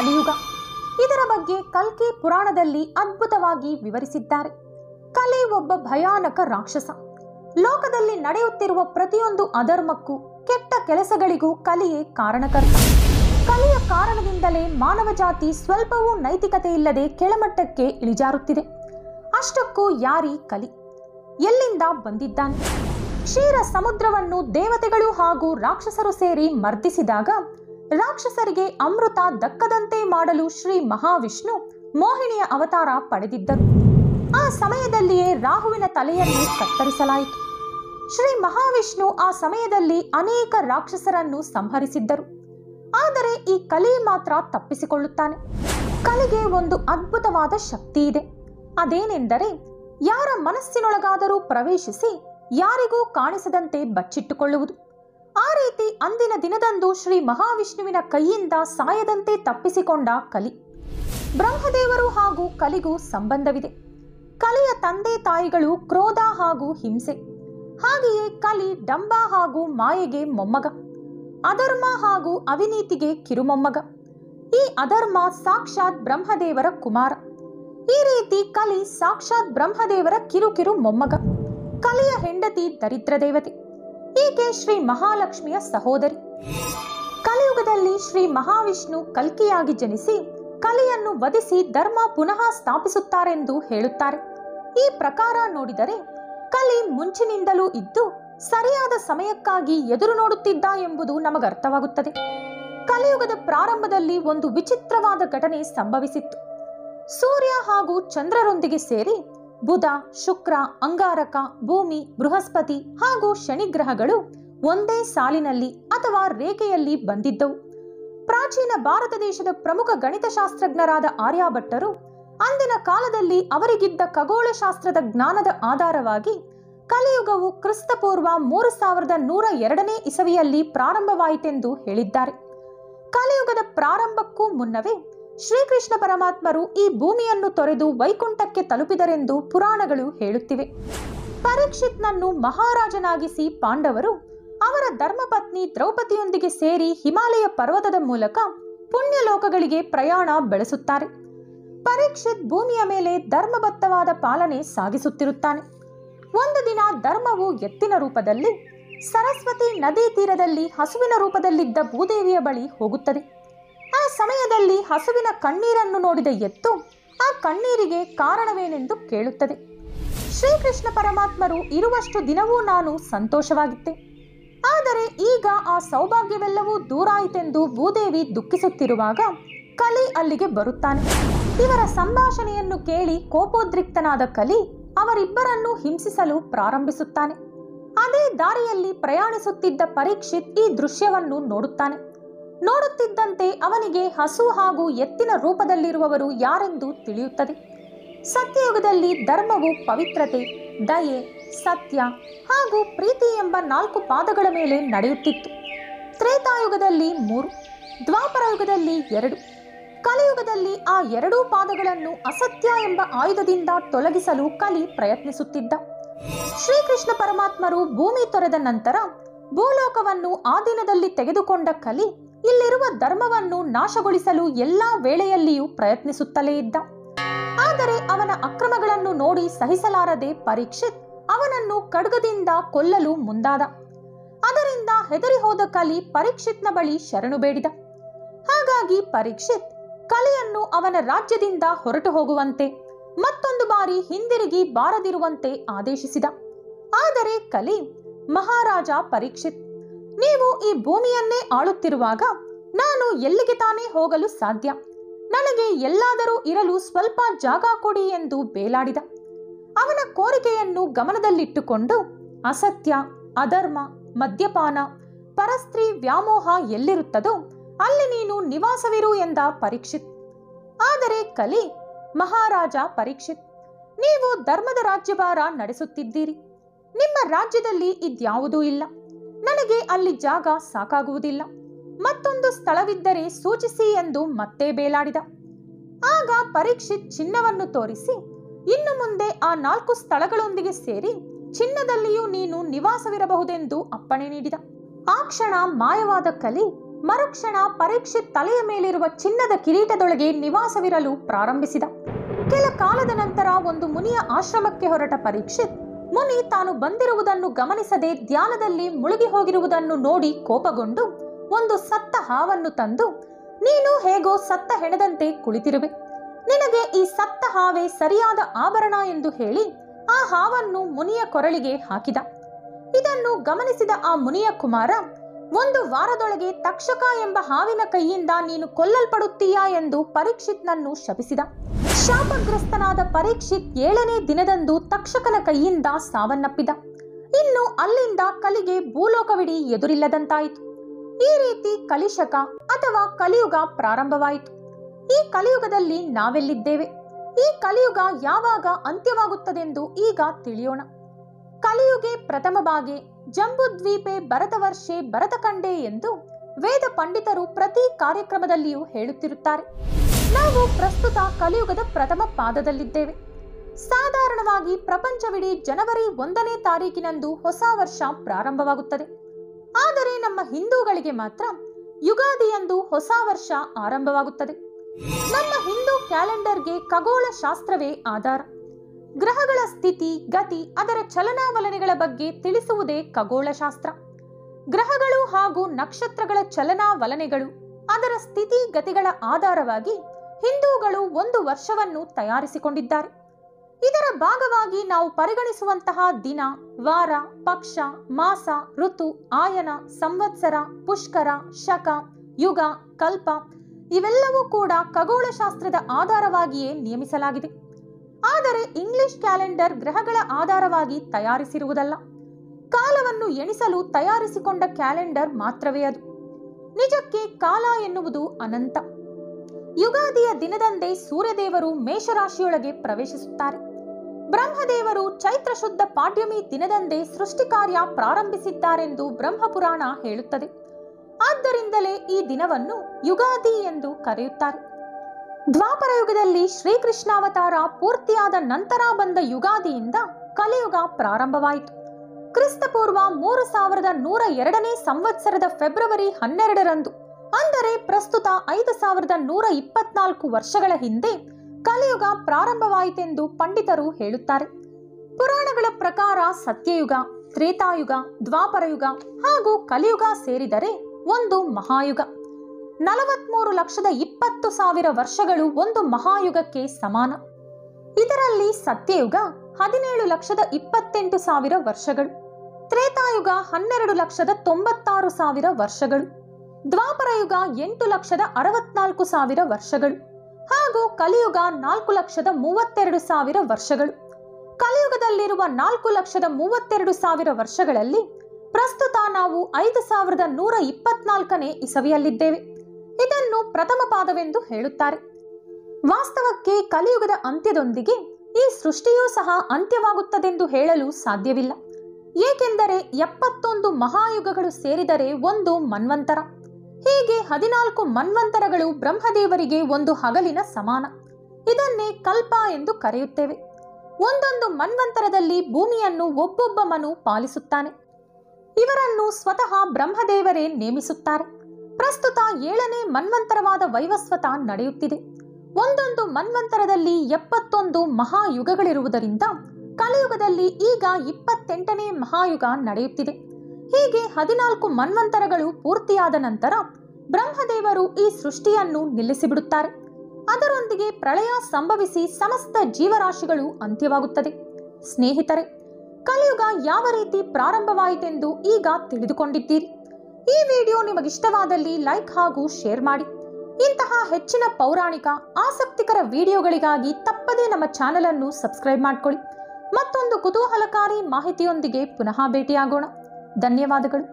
ಕಲಿಯುಗ ಇದರ ಬಗ್ಗೆ ಕಲ್ಕಿ ಪುರಾಣದಲ್ಲಿ ಅದ್ಭುತವಾಗಿ ವಿವರಿಸಿದ್ದಾರೆ ಕಲಿ ಒಬ್ಬ ಭಯಾನಕ ರಾಕ್ಷಸ ಲೋಕದಲ್ಲಿ ನಡೆಯುತ್ತಿರುವ ಪ್ರತಿಯೊಂದು ಅಧರ್ಮಕ್ಕೂ ಕೆಟ್ಟ ಕೆಲಸಗಳಿಗೂ ಕಲಿಯೇ ಕಾರಣಕರ್ತ ಕಲಿಯ ಕಾರಣದಿಂದಲೇ ಮಾನವ ಜಾತಿ ಸ್ವಲ್ಪವೂ ನೈತಿಕತೆ ಇಲ್ಲದೆ ಕೆಳಮಟ್ಟಕ್ಕೆ ಇಳಿಜಾರುತ್ತಿದೆ ಅಷ್ಟಕ್ಕೂ ಯಾರೀ ಕಲಿ ಎಲ್ಲಿಂದ ಬಂದಿದ್ದಾನೆ ಕ್ಷೀರ ಸಮುದ್ರವನ್ನು ದೇವತೆಗಳು ಹಾಗೂ ರಾಕ್ಷಸರು ಸೇರಿ ಮರ್ದಿಸಿದಾಗ ರಾಕ್ಷಸರಿಗೆ ಅಮೃತ ದಕ್ಕದಂತೆ ಮಾಡಲು ಶ್ರೀ ಮಹಾವಿಷ್ಣು ಮೋಹಿನಿಯ ಅವತಾರ ಪಡೆದಿದ್ದರು ಆ ಸಮಯದಲ್ಲಿಯೇ ರಾಹುವಿನ ತಲೆಯನ್ನು ಕತ್ತರಿಸಲಾಯಿತು ಶ್ರೀ ಮಹಾವಿಷ್ಣು ಆ ಸಮಯದಲ್ಲಿ ಅನೇಕ ರಾಕ್ಷಸರನ್ನು ಸಂಹರಿಸಿದ್ದರು ಆದರೆ ಈ ಕಲಿ ಮಾತ್ರ ತಪ್ಪಿಸಿಕೊಳ್ಳುತ್ತಾನೆ ಕಲಿಗೆ ಒಂದು ಅದ್ಭುತವಾದ ಶಕ್ತಿ ಇದೆ ಅದೇನೆಂದರೆ ಯಾರ ಮನಸ್ಸಿನೊಳಗಾದರೂ ಪ್ರವೇಶಿಸಿ ಯಾರಿಗೂ ಕಾಣಿಸದಂತೆ ಬಚ್ಚಿಟ್ಟುಕೊಳ್ಳುವುದು ಆ ರೀತಿ ಅಂದಿನ ದಿನದಂದು ಶ್ರೀ ಮಹಾವಿಷ್ಣುವಿನ ಕೈಯಿಂದ ಸಾಯದಂತೆ ತಪ್ಪಿಸಿಕೊಂಡ ಕಲಿ ಬ್ರಹ್ಮದೇವರು ಹಾಗೂ ಕಲಿಗೂ ಸಂಬಂಧವಿದೆ ಕಲಿಯ ತಂದೆ ತಾಯಿಗಳು ಕ್ರೋಧ ಹಾಗೂ ಹಿಂಸೆ ಹಾಗೆಯೇ ಕಲಿ ಡಂಬ ಹಾಗೂ ಮಾಯೆಗೆ ಮೊಮ್ಮಗ ಅಧರ್ಮ ಹಾಗೂ ಅವಿನೀತಿಗೆ ಕಿರುಮೊಮ್ಮಗ ಈ ಅಧರ್ಮ ಸಾಕ್ಷಾತ್ ಬ್ರಹ್ಮದೇವರ ಕುಮಾರ ಈ ರೀತಿ ಕಲಿ ಸಾಕ್ಷಾತ್ ಬ್ರಹ್ಮದೇವರ ಕಿರುಕಿರು ಮೊಮ್ಮಗ ಕಲಿಯ ಹೆಂಡತಿ ದರಿದ್ರ ದೇವತೆ ಈಕೆ ಶ್ರೀ ಮಹಾಲಕ್ಷ್ಮಿಯ ಸಹೋದರಿ ಕಲಿಯುಗದಲ್ಲಿ ಶ್ರೀ ಮಹಾವಿಷ್ಣು ಕಲ್ಕಿಯಾಗಿ ಜನಿಸಿ ಕಲಿಯನ್ನು ವಧಿಸಿ ಧರ್ಮ ಪುನಃ ಸ್ಥಾಪಿಸುತ್ತಾರೆಂದು ಹೇಳುತ್ತಾರೆ ಈ ಪ್ರಕಾರ ನೋಡಿದರೆ ಕಲಿ ಮುಂಚಿನಿಂದಲೂ ಇದ್ದು ಸರಿಯಾದ ಸಮಯಕ್ಕಾಗಿ ಎದುರು ನೋಡುತ್ತಿದ್ದ ಎಂಬುದು ನಮಗರ್ಥವಾಗುತ್ತದೆ ಕಲಿಯುಗದ ಪ್ರಾರಂಭದಲ್ಲಿ ಒಂದು ವಿಚಿತ್ರವಾದ ಘಟನೆ ಸಂಭವಿಸಿತ್ತು ಸೂರ್ಯ ಹಾಗೂ ಚಂದ್ರರೊಂದಿಗೆ ಸೇರಿ ಬುಧ ಶುಕ್ರ ಅಂಗಾರಕ ಭೂಮಿ ಬೃಹಸ್ಪತಿ ಹಾಗೂ ಶನಿ ಗ್ರಹಗಳು ಒಂದೇ ಸಾಲಿನಲ್ಲಿ ಅಥವಾ ರೇಖೆಯಲ್ಲಿ ಬಂದಿದ್ದವು ಪ್ರಾಚೀನ ಭಾರತ ದೇಶದ ಪ್ರಮುಖ ಗಣಿತಶಾಸ್ತ್ರಜ್ಞರಾದ ಆರ್ಯಭಟ್ಟರು ಅಂದಿನ ಕಾಲದಲ್ಲಿ ಅವರಿಗಿದ್ದ ಖಗೋಳಶಾಸ್ತ್ರದ ಜ್ಞಾನದ ಆಧಾರವಾಗಿ ಕಲಿಯುಗವು ಕ್ರಿಸ್ತಪೂರ್ವ ಮೂರು ಸಾವಿರದ ನೂರ ಎರಡನೇ ಇಸವಿಯಲ್ಲಿ ಪ್ರಾರಂಭವಾಯಿತೆಂದು ಹೇಳಿದ್ದಾರೆ ಕಲಿಯುಗದ ಪ್ರಾರಂಭಕ್ಕೂ ಮುನ್ನವೇ ಶ್ರೀಕೃಷ್ಣ ಪರಮಾತ್ಮರು ಈ ಭೂಮಿಯನ್ನು ತೊರೆದು ವೈಕುಂಠಕ್ಕೆ ತಲುಪಿದರೆಂದು ಪುರಾಣಗಳು ಹೇಳುತ್ತಿವೆ ಪರೀಕ್ಷಿತ್ನನ್ನು ಮಹಾರಾಜನಾಗಿಸಿ ಪಾಂಡವರು ಅವರ ಧರ್ಮಪತ್ನಿ ದ್ರೌಪದಿಯೊಂದಿಗೆ ಸೇರಿ ಹಿಮಾಲಯ ಪರ್ವತದ ಮೂಲಕ ಪುಣ್ಯಲೋಕಗಳಿಗೆ ಪ್ರಯಾಣ ಬೆಳೆಸುತ್ತಾರೆ ಪರೀಕ್ಷಿತ್ ಭೂಮಿಯ ಮೇಲೆ ಧರ್ಮಬದ್ಧವಾದ ಪಾಲನೆ ಸಾಗಿಸುತ್ತಿರುತ್ತಾನೆ ಒಂದು ದಿನ ಧರ್ಮವು ಎತ್ತಿನ ರೂಪದಲ್ಲಿ ಸರಸ್ವತಿ ನದಿ ತೀರದಲ್ಲಿ ಹಸುವಿನ ರೂಪದಲ್ಲಿದ್ದ ಭೂದೇವಿಯ ಬಳಿ ಹೋಗುತ್ತದೆ ಆ ಸಮಯದಲ್ಲಿ ಹಸುವಿನ ಕಣ್ಣೀರನ್ನು ನೋಡಿದ ಎತ್ತು ಆ ಕಣ್ಣೀರಿಗೆ ಕಾರಣವೇನೆಂದು ಕೇಳುತ್ತದೆ ಶ್ರೀಕೃಷ್ಣ ಪರಮಾತ್ಮರು ಇರುವಷ್ಟು ದಿನವೂ ನಾನು ಸಂತೋಷವಾಗಿದ್ದೆ ಆದರೆ ಈಗ ಆ ಸೌಭಾಗ್ಯವೆಲ್ಲವೂ ದೂರಾಯಿತೆಂದು ಭೂದೇವಿ ದುಃಖಿಸುತ್ತಿರುವಾಗ ಕಲಿ ಅಲ್ಲಿಗೆ ಬರುತ್ತಾನೆ ಇವರ ಸಂಭಾಷಣೆಯನ್ನು ಕೇಳಿ ಕೋಪೋದ್ರಿಕ್ತನಾದ ಕಲಿ ಅವರಿಬ್ಬರನ್ನು ಹಿಂಸಿಸಲು ಪ್ರಾರಂಭಿಸುತ್ತಾನೆ ಅದೇ ದಾರಿಯಲ್ಲಿ ಪ್ರಯಾಣಿಸುತ್ತಿದ್ದ ಪರೀಕ್ಷಿತ್ ಈ ದೃಶ್ಯವನ್ನು ನೋಡುತ್ತಾನೆ ನೋಡುತ್ತಿದ್ದಂತೆ ಅವನಿಗೆ ಹಸು ಹಾಗೂ ಎತ್ತಿನ ರೂಪದಲ್ಲಿರುವವರು ಯಾರೆಂದು ತಿಳಿಯುತ್ತದೆ ಸತ್ಯಯುಗದಲ್ಲಿ ಧರ್ಮವು ಪವಿತ್ರತೆ ದಯೆ ಸತ್ಯ ಹಾಗೂ ಪ್ರೀತಿ ಎಂಬ ನಾಲ್ಕು ಪಾದಗಳ ಮೇಲೆ ನಡೆಯುತ್ತಿತ್ತು ತ್ರೇತಾಯುಗದಲ್ಲಿ ಮೂರು ದ್ವಾಪರ ಯುಗದಲ್ಲಿ ಎರಡು ಕಲಿಯುಗದಲ್ಲಿ ಆ ಎರಡೂ ಪಾದಗಳನ್ನು ಅಸತ್ಯ ಎಂಬ ಆಯುಧದಿಂದ ತೊಲಗಿಸಲು ಕಲಿ ಪ್ರಯತ್ನಿಸುತ್ತಿದ್ದ ಶ್ರೀಕೃಷ್ಣ ಪರಮಾತ್ಮರು ಭೂಮಿ ತೊರೆದ ನಂತರ ಭೂಲೋಕವನ್ನು ಆ ದಿನದಲ್ಲಿ ತೆಗೆದುಕೊಂಡ ಕಲಿ ಇಲ್ಲಿರುವ ಧರ್ಮವನ್ನು ನಾಶಗೊಳಿಸಲು ಎಲ್ಲಾ ವೇಳೆಯಲ್ಲಿಯೂ ಪ್ರಯತ್ನಿಸುತ್ತಲೇ ಇದ್ದ ಆದರೆ ಅವನ ಅಕ್ರಮಗಳನ್ನು ನೋಡಿ ಸಹಿಸಲಾರದೆ ಪರೀಕ್ಷಿತ್ ಅವನನ್ನು ಖಡ್ಗದಿಂದ ಕೊಲ್ಲಲು ಮುಂದಾದ ಅದರಿಂದ ಹೆದರಿ ಹೋದ ಕಲಿ ಪರೀಕ್ಷಿತ್ನ ಬಳಿ ಶರಣು ಬೇಡಿದ ಹಾಗಾಗಿ ಪರೀಕ್ಷಿತ್ ಕಲಿಯನ್ನು ಅವನ ರಾಜ್ಯದಿಂದ ಹೊರಟು ಹೋಗುವಂತೆ ಮತ್ತೊಂದು ಬಾರಿ ಹಿಂದಿರುಗಿ ಬಾರದಿರುವಂತೆ ಆದೇಶಿಸಿದ ಆದರೆ ಕಲಿ ಮಹಾರಾಜ ಪರೀಕ್ಷಿತ್ ನೀವು ಈ ಭೂಮಿಯನ್ನೇ ಆಳುತ್ತಿರುವಾಗ ನಾನು ಎಲ್ಲಿಗೆ ತಾನೇ ಹೋಗಲು ಸಾಧ್ಯ ನನಗೆ ಎಲ್ಲಾದರೂ ಇರಲು ಸ್ವಲ್ಪ ಜಾಗ ಕೊಡಿ ಎಂದು ಬೇಲಾಡಿದ ಅವನ ಕೋರಿಕೆಯನ್ನು ಗಮನದಲ್ಲಿಟ್ಟುಕೊಂಡು ಅಸತ್ಯ ಅಧರ್ಮ ಮದ್ಯಪಾನ ಪರಸ್ತ್ರೀ ವ್ಯಾಮೋಹ ಎಲ್ಲಿರುತ್ತದೋ ಅಲ್ಲಿ ನೀನು ನಿವಾಸವಿರು ಎಂದ ಪರೀಕ್ಷಿತ್ ಆದರೆ ಕಲಿ ಮಹಾರಾಜ ಪರೀಕ್ಷಿತ್ ನೀವು ಧರ್ಮದ ರಾಜ್ಯಭಾರ ನಡೆಸುತ್ತಿದ್ದೀರಿ ನಿಮ್ಮ ರಾಜ್ಯದಲ್ಲಿ ಇದ್ಯಾವುದೂ ಇಲ್ಲ ನನಗೆ ಅಲ್ಲಿ ಜಾಗ ಸಾಕಾಗುವುದಿಲ್ಲ ಮತ್ತೊಂದು ಸ್ಥಳವಿದ್ದರೆ ಸೂಚಿಸಿ ಎಂದು ಮತ್ತೆ ಬೇಲಾಡಿದ ಆಗ ಪರೀಕ್ಷಿತ್ ಚಿನ್ನವನ್ನು ತೋರಿಸಿ ಇನ್ನು ಮುಂದೆ ಆ ನಾಲ್ಕು ಸ್ಥಳಗಳೊಂದಿಗೆ ಸೇರಿ ಚಿನ್ನದಲ್ಲಿಯೂ ನೀನು ನಿವಾಸವಿರಬಹುದೆಂದು ಅಪ್ಪಣೆ ನೀಡಿದ ಆ ಕ್ಷಣ ಮಾಯವಾದ ಕಲಿ ಮರುಕ್ಷಣ ಪರೀಕ್ಷಿತ್ ತಲೆಯ ಮೇಲಿರುವ ಚಿನ್ನದ ಕಿರೀಟದೊಳಗೆ ನಿವಾಸವಿರಲು ಪ್ರಾರಂಭಿಸಿದ ಕೆಲ ಕಾಲದ ನಂತರ ಒಂದು ಮುನಿಯ ಆಶ್ರಮಕ್ಕೆ ಹೊರಟ ಪರೀಕ್ಷಿತ್ ಮುನಿ ತಾನು ಬಂದಿರುವುದನ್ನು ಗಮನಿಸದೆ ಧ್ಯಾನದಲ್ಲಿ ಮುಳುಗಿ ಹೋಗಿರುವುದನ್ನು ನೋಡಿ ಕೋಪಗೊಂಡು ಒಂದು ಸತ್ತ ಹಾವನ್ನು ತಂದು ನೀನು ಹೇಗೋ ಸತ್ತ ಹೆಣದಂತೆ ಕುಳಿತಿರುವೆ ನಿನಗೆ ಈ ಸತ್ತ ಹಾವೇ ಸರಿಯಾದ ಆಭರಣ ಎಂದು ಹೇಳಿ ಆ ಹಾವನ್ನು ಮುನಿಯ ಕೊರಳಿಗೆ ಹಾಕಿದ ಇದನ್ನು ಗಮನಿಸಿದ ಆ ಮುನಿಯ ಕುಮಾರ ಒಂದು ವಾರದೊಳಗೆ ತಕ್ಷಕ ಎಂಬ ಹಾವಿನ ಕೈಯಿಂದ ನೀನು ಕೊಲ್ಲಲ್ಪಡುತ್ತೀಯಾ ಎಂದು ಪರೀಕ್ಷಿತ್ನನ್ನು ಶಪಿಸಿದ ಶಾಪಗ್ರಸ್ತನಾದ ಪರೀಕ್ಷಿತ್ ಏಳನೇ ದಿನದಂದು ತಕ್ಷಕನ ಕೈಯಿಂದ ಸಾವನ್ನಪ್ಪಿದ ಇನ್ನು ಅಲ್ಲಿಂದ ಕಲಿಗೆ ಭೂಲೋಕವಿಡೀ ಎದುರಿಲ್ಲದಂತಾಯಿತು ಈ ರೀತಿ ಕಲಿಶಕ ಅಥವಾ ಕಲಿಯುಗ ಪ್ರಾರಂಭವಾಯಿತು ಈ ಕಲಿಯುಗದಲ್ಲಿ ನಾವೆಲ್ಲಿದ್ದೇವೆ ಈ ಕಲಿಯುಗ ಯಾವಾಗ ಅಂತ್ಯವಾಗುತ್ತದೆಂದು ಈಗ ತಿಳಿಯೋಣ ಕಲಿಯುಗೆ ಪ್ರಥಮ ಬಾಗೆ ಜಂಬುದ್ವೀಪೆ ಭರತವರ್ಷೆ ಭರತಖಂಡೆ ಎಂದು ವೇದ ಪಂಡಿತರು ಪ್ರತಿ ಕಾರ್ಯಕ್ರಮದಲ್ಲಿಯೂ ಹೇಳುತ್ತಿರುತ್ತಾರೆ ನಾವು ಪ್ರಸ್ತುತ ಕಲಿಯುಗದ ಪ್ರಥಮ ಪಾದದಲ್ಲಿದ್ದೇವೆ ಸಾಧಾರಣವಾಗಿ ಪ್ರಪಂಚವಿಡೀ ಜನವರಿ ಒಂದನೇ ತಾರೀಕಿನಂದು ಹೊಸ ವರ್ಷ ಪ್ರಾರಂಭವಾಗುತ್ತದೆ ಆದರೆ ನಮ್ಮ ಹಿಂದೂಗಳಿಗೆ ಮಾತ್ರ ಯುಗಾದಿಯಂದು ಹೊಸ ವರ್ಷ ಆರಂಭವಾಗುತ್ತದೆ ನಮ್ಮ ಹಿಂದೂ ಕ್ಯಾಲೆಂಡರ್ಗೆ ಖಗೋಳ ಶಾಸ್ತ್ರವೇ ಆಧಾರ ಗ್ರಹಗಳ ಸ್ಥಿತಿ ಗತಿ ಅದರ ಚಲನಾವಲನೆಗಳ ಬಗ್ಗೆ ತಿಳಿಸುವುದೇ ಖಗೋಳಶಾಸ್ತ್ರ ಗ್ರಹಗಳು ಹಾಗೂ ನಕ್ಷತ್ರಗಳ ಚಲನಾವಲನೆಗಳು ಅದರ ಸ್ಥಿತಿ ಗತಿಗಳ ಆಧಾರವಾಗಿ ಹಿಂದೂಗಳು ಒಂದು ವರ್ಷವನ್ನು ತಯಾರಿಸಿಕೊಂಡಿದ್ದಾರೆ ಇದರ ಭಾಗವಾಗಿ ನಾವು ಪರಿಗಣಿಸುವಂತಹ ದಿನ ವಾರ ಪಕ್ಷ ಮಾಸ ಋತು ಆಯನ ಸಂವತ್ಸರ ಪುಷ್ಕರ ಶಕ ಯುಗ ಕಲ್ಪ ಇವೆಲ್ಲವೂ ಕೂಡ ಖಗೋಳಶಾಸ್ತ್ರದ ಆಧಾರವಾಗಿಯೇ ನಿಯಮಿಸಲಾಗಿದೆ ಆದರೆ ಇಂಗ್ಲಿಷ್ ಕ್ಯಾಲೆಂಡರ್ ಗ್ರಹಗಳ ಆಧಾರವಾಗಿ ತಯಾರಿಸಿರುವುದಲ್ಲ ಕಾಲವನ್ನು ಎಣಿಸಲು ತಯಾರಿಸಿಕೊಂಡ ಕ್ಯಾಲೆಂಡರ್ ಮಾತ್ರವೇ ಅದು ನಿಜಕ್ಕೆ ಕಾಲ ಎನ್ನುವುದು ಅನಂತ ಯುಗಾದಿಯ ದಿನದಂದೇ ಸೂರ್ಯದೇವರು ಮೇಷರಾಶಿಯೊಳಗೆ ಪ್ರವೇಶಿಸುತ್ತಾರೆ ಬ್ರಹ್ಮದೇವರು ಚೈತ್ರ ಶುದ್ಧ ಪಾಡ್ಯಮಿ ದಿನದಂದೇ ಸೃಷ್ಟಿ ಕಾರ್ಯ ಪ್ರಾರಂಭಿಸಿದ್ದಾರೆಂದು ಬ್ರಹ್ಮಪುರಾಣ ಹೇಳುತ್ತದೆ ಆದ್ದರಿಂದಲೇ ಈ ದಿನವನ್ನು ಯುಗಾದಿ ಎಂದು ಕರೆಯುತ್ತಾರೆ ದ್ವಾಪರ ಯುಗದಲ್ಲಿ ಶ್ರೀಕೃಷ್ಣಾವತಾರ ಪೂರ್ತಿಯಾದ ನಂತರ ಬಂದ ಯುಗಾದಿಯಿಂದ ಕಲಿಯುಗ ಪ್ರಾರಂಭವಾಯಿತು ಕ್ರಿಸ್ತಪೂರ್ವ ಮೂರು ಸಾವಿರದ ನೂರ ಎರಡನೇ ಸಂವತ್ಸರದ ಫೆಬ್ರವರಿ ಹನ್ನೆರಡರಂದು ಅಂದರೆ ಪ್ರಸ್ತುತ ಐದು ಸಾವಿರದ ನೂರ ಇಪ್ಪತ್ನಾಲ್ಕು ವರ್ಷಗಳ ಹಿಂದೆ ಕಲಿಯುಗ ಪ್ರಾರಂಭವಾಯಿತೆಂದು ಪಂಡಿತರು ಹೇಳುತ್ತಾರೆ ಪುರಾಣಗಳ ಪ್ರಕಾರ ಸತ್ಯಯುಗ ತ್ರೇತಾಯುಗ ದ್ವಾಪರಯುಗ ಹಾಗೂ ಕಲಿಯುಗ ಸೇರಿದರೆ ಒಂದು ಮಹಾಯುಗ ನಲವತ್ಮೂರು ಲಕ್ಷದ ಇಪ್ಪತ್ತು ಸಾವಿರ ವರ್ಷಗಳು ಒಂದು ಮಹಾಯುಗಕ್ಕೆ ಸಮಾನ ಇದರಲ್ಲಿ ಸತ್ಯಯುಗ ಹದಿನೇಳು ಲಕ್ಷದ ಇಪ್ಪತ್ತೆಂಟು ಸಾವಿರ ವರ್ಷಗಳು ತ್ರೇತಾಯುಗ ಹನ್ನೆರಡು ಲಕ್ಷದ ತೊಂಬತ್ತಾರು ಸಾವಿರ ವರ್ಷಗಳು ದ್ವಾಪರಯುಗ ಎಂಟು ಲಕ್ಷದ ಅರವತ್ನಾಲ್ಕು ಸಾವಿರ ವರ್ಷಗಳು ಹಾಗೂ ಕಲಿಯುಗ ನಾಲ್ಕು ಲಕ್ಷದ ಮೂವತ್ತೆರಡು ಸಾವಿರ ವರ್ಷಗಳು ಕಲಿಯುಗದಲ್ಲಿರುವ ನಾಲ್ಕು ಲಕ್ಷದ ಮೂವತ್ತೆರಡು ಸಾವಿರ ವರ್ಷಗಳಲ್ಲಿ ಪ್ರಸ್ತುತ ನಾವು ಐದು ಸಾವಿರದ ನೂರ ಇಪ್ಪತ್ನಾಲ್ಕನೇ ಇಸವಿಯಲ್ಲಿದ್ದೇವೆ ಇದನ್ನು ಪ್ರಥಮ ಪಾದವೆಂದು ಹೇಳುತ್ತಾರೆ ವಾಸ್ತವಕ್ಕೆ ಕಲಿಯುಗದ ಅಂತ್ಯದೊಂದಿಗೆ ಈ ಸೃಷ್ಟಿಯೂ ಸಹ ಅಂತ್ಯವಾಗುತ್ತದೆಂದು ಹೇಳಲು ಸಾಧ್ಯವಿಲ್ಲ ಏಕೆಂದರೆ ಎಪ್ಪತ್ತೊಂದು ಮಹಾಯುಗಗಳು ಸೇರಿದರೆ ಒಂದು ಮನ್ವಂತರ ಹೀಗೆ ಹದಿನಾಲ್ಕು ಮನ್ವಂತರಗಳು ಬ್ರಹ್ಮದೇವರಿಗೆ ಒಂದು ಹಗಲಿನ ಸಮಾನ ಇದನ್ನೇ ಕಲ್ಪ ಎಂದು ಕರೆಯುತ್ತೇವೆ ಒಂದೊಂದು ಮನ್ವಂತರದಲ್ಲಿ ಭೂಮಿಯನ್ನು ಒಬ್ಬೊಬ್ಬ ಮನು ಪಾಲಿಸುತ್ತಾನೆ ಇವರನ್ನು ಸ್ವತಃ ಬ್ರಹ್ಮದೇವರೇ ನೇಮಿಸುತ್ತಾರೆ ಪ್ರಸ್ತುತ ಏಳನೇ ಮನ್ವಂತರವಾದ ವೈವಸ್ವತ ನಡೆಯುತ್ತಿದೆ ಒಂದೊಂದು ಮನ್ವಂತರದಲ್ಲಿ ಎಪ್ಪತ್ತೊಂದು ಮಹಾಯುಗಗಳಿರುವುದರಿಂದ ಕಲಿಯುಗದಲ್ಲಿ ಈಗ ಇಪ್ಪತ್ತೆಂಟನೇ ಮಹಾಯುಗ ನಡೆಯುತ್ತಿದೆ ಹೀಗೆ ಹದಿನಾಲ್ಕು ಮನ್ವಂತರಗಳು ಪೂರ್ತಿಯಾದ ನಂತರ ಬ್ರಹ್ಮದೇವರು ಈ ಸೃಷ್ಟಿಯನ್ನು ನಿಲ್ಲಿಸಿಬಿಡುತ್ತಾರೆ ಅದರೊಂದಿಗೆ ಪ್ರಳಯ ಸಂಭವಿಸಿ ಸಮಸ್ತ ಜೀವರಾಶಿಗಳು ಅಂತ್ಯವಾಗುತ್ತದೆ ಸ್ನೇಹಿತರೆ ಕಲಿಯುಗ ಯಾವ ರೀತಿ ಪ್ರಾರಂಭವಾಯಿತೆಂದು ಈಗ ತಿಳಿದುಕೊಂಡಿದ್ದೀರಿ ಈ ವಿಡಿಯೋ ನಿಮಗಿಷ್ಟವಾದಲ್ಲಿ ಲೈಕ್ ಹಾಗೂ ಶೇರ್ ಮಾಡಿ ಇಂತಹ ಹೆಚ್ಚಿನ ಪೌರಾಣಿಕ ಆಸಕ್ತಿಕರ ವಿಡಿಯೋಗಳಿಗಾಗಿ ತಪ್ಪದೇ ನಮ್ಮ ಚಾನೆಲ್ ಅನ್ನು ಸಬ್ಸ್ಕ್ರೈಬ್ ಮಾಡ್ಕೊಳ್ಳಿ ಮತ್ತೊಂದು ಕುತೂಹಲಕಾರಿ ಮಾಹಿತಿಯೊಂದಿಗೆ ಪುನಃ ಭೇಟಿಯಾಗೋಣ ಧನ್ಯವಾದಗಳು